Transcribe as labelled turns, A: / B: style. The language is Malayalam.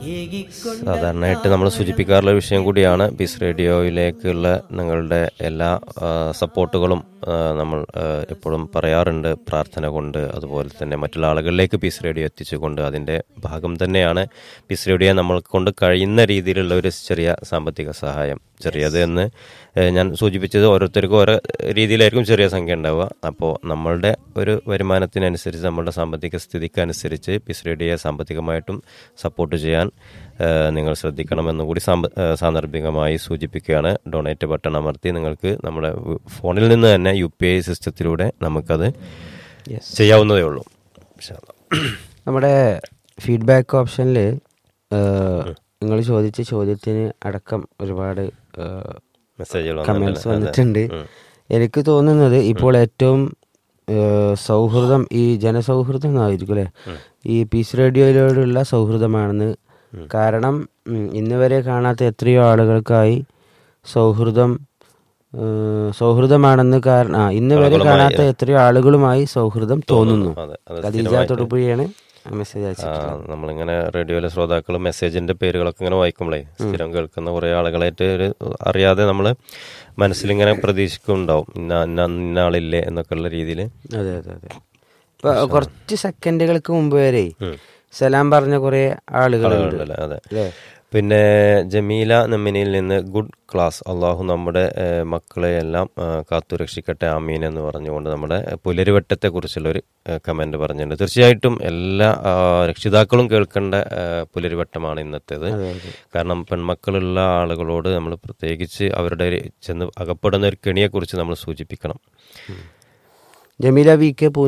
A: സാധാരണയായിട്ട് നമ്മൾ സൂചിപ്പിക്കാറുള്ള ഒരു വിഷയം കൂടിയാണ് പീസ് റേഡിയോയിലേക്കുള്ള നിങ്ങളുടെ എല്ലാ ആ, സപ്പോർട്ടുകളും ആ, നമ്മൾ ആ, എപ്പോഴും പറയാറുണ്ട് പ്രാർത്ഥന കൊണ്ട് അതുപോലെ തന്നെ മറ്റുള്ള ആളുകളിലേക്ക് പീസ് റേഡിയോ എത്തിച്ചുകൊണ്ട് അതിൻ്റെ ഭാഗം തന്നെയാണ് പീസ് റേഡിയോ നമ്മൾ കൊണ്ട് കഴിയുന്ന രീതിയിലുള്ള ഒരു ചെറിയ സാമ്പത്തിക സഹായം ചെറിയത് എന്ന് ഏഹ്, ഞാൻ സൂചിപ്പിച്ചത് ഓരോരുത്തർക്കും ഓരോ രീതിയിലായിരിക്കും ചെറിയ സംഖ്യ ഉണ്ടാവുക അപ്പോൾ നമ്മളുടെ ഒരു വരുമാനത്തിനനുസരിച്ച് നമ്മളുടെ സാമ്പത്തിക സ്ഥിതിക്ക് അനുസരിച്ച് പീസ് റേഡിയോയെ സാമ്പത്തികമായിട്ടും സപ്പോർട്ട് ചെയ്യാൻ ഏഹ്, നിങ്ങൾ ശ്രദ്ധിക്കണമെന്ന് കൂടി സാമ്പ- ഏഹ്, സാന്ദർഭികമായി സൂചിപ്പിക്കുകയാണ് ഡൊണേറ്റ് ബട്ടൺ അമർത്തി നിങ്ങൾക്ക് നമ്മുടെ വ് ഫോണിൽ നിന്ന് തന്നെ യു പി ഐ സിസ്റ്റത്തിലൂടെ നമുക്കത് ചെയ്യാവുന്നതേ ഉള്ളൂ ഇൻഷാ അല്ലാ.
B: നമ്മുടെ ഫീഡ്ബാക്ക് ഓപ്ഷനിൽ നിങ്ങൾ ചോദിച്ച ചോദ്യത്തിന് അടക്കം ഒരുപാട്
A: മെസ്സേജുകൾ
B: കമൻസ്
A: വന്നിട്ടുണ്ട്.
B: വന്നിട്ടുണ്ട്
A: ഉം.
B: എനിക്ക് തോന്നുന്നത് ഇപ്പോൾ ഏറ്റവും ഏഹ്, സൗഹൃദം ഈ ജനസൗഹൃദം എന്നായിരിക്കും അല്ലേ ഈ പീസ് റേഡിയോയിലോടുള്ള സൗഹൃദമാണെന്ന് കാരണം ഉം, ഇന്ന് വരെ കാണാത്ത എത്രയോ ആളുകൾക്കായി സൗഹൃദം ഏഹ്, സൗഹൃദമാണെന്ന് കാരണം ആ ഇന്ന് വരെ
A: ആളുകളുമായി,
B: കാണാത്ത എത്രയോ ആളുകളുമായി സൗഹൃദം തോന്നുന്നു
A: അതെ, അത്
B: ഖദീജ
A: സ്ഥിരമായിട്ട്
B: തൊടുപുഴയാണ് മെസ്സേജ്
A: ആ,
B: അയച്ചത്
A: നമ്മളിങ്ങനെ റേഡിയോയിലെ ശ്രോതാക്കൾ മെസ്സേജിന്റെ പേരുകളൊക്കെ ഇങ്ങനെ വായിക്കുമ്പോഴേ സ്ഥിരം കേൾക്കുന്ന കുറെ ആളുകളായിട്ട് ഒരു അറിയാതെ നമ്മൾ മനസ്സിലിങ്ങനെ പ്രതീക്ഷിക്കുന്നുണ്ടാവും ഇന്ന ഇന്ന ഇന്ന ആളില്ലേ എന്നൊക്കെ ഉള്ള രീതിയിൽ
B: അതെ അതെ അതെ ഇപ്പൊ കുറച്ച് സെക്കൻഡുകൾക്ക് മുമ്പ് വരെ സലാം പറഞ്ഞ കുറെ ആളുകളുണ്ട്
A: ആളുകളുണ്ടല്ലേ അതെ
B: അല്ലേ
A: പിന്നെ ജമീല നെമ്മിനിയിൽ നിന്ന് ഗുഡ് ക്ലാസ് അള്ളാഹു നമ്മുടെ ഏഹ്, മക്കളെയെല്ലാം ഏഹ്, കാത്തുരക്ഷിക്കട്ടെ ആമീൻ എന്ന് പറഞ്ഞുകൊണ്ട് നമ്മുടെ പുലരുവട്ടത്തെ കുറിച്ചുള്ളൊരു കമന്റ് പറഞ്ഞിട്ടുണ്ട് തീർച്ചയായിട്ടും എല്ലാ ആ, രക്ഷിതാക്കളും കേൾക്കേണ്ട ഏഹ്, പുലരുവട്ടമാണ് ഇന്നത്തേത് കാരണം പെൺമക്കളുള്ള ആളുകളോട് നമ്മൾ പ്രത്യേകിച്ച് അവരുടെ ഒരു ചെന്ന് അകപ്പെടുന്ന ഒരു കെണിയെക്കുറിച്ച് നമ്മൾ സൂചിപ്പിക്കണം
B: ജമീല വി കെ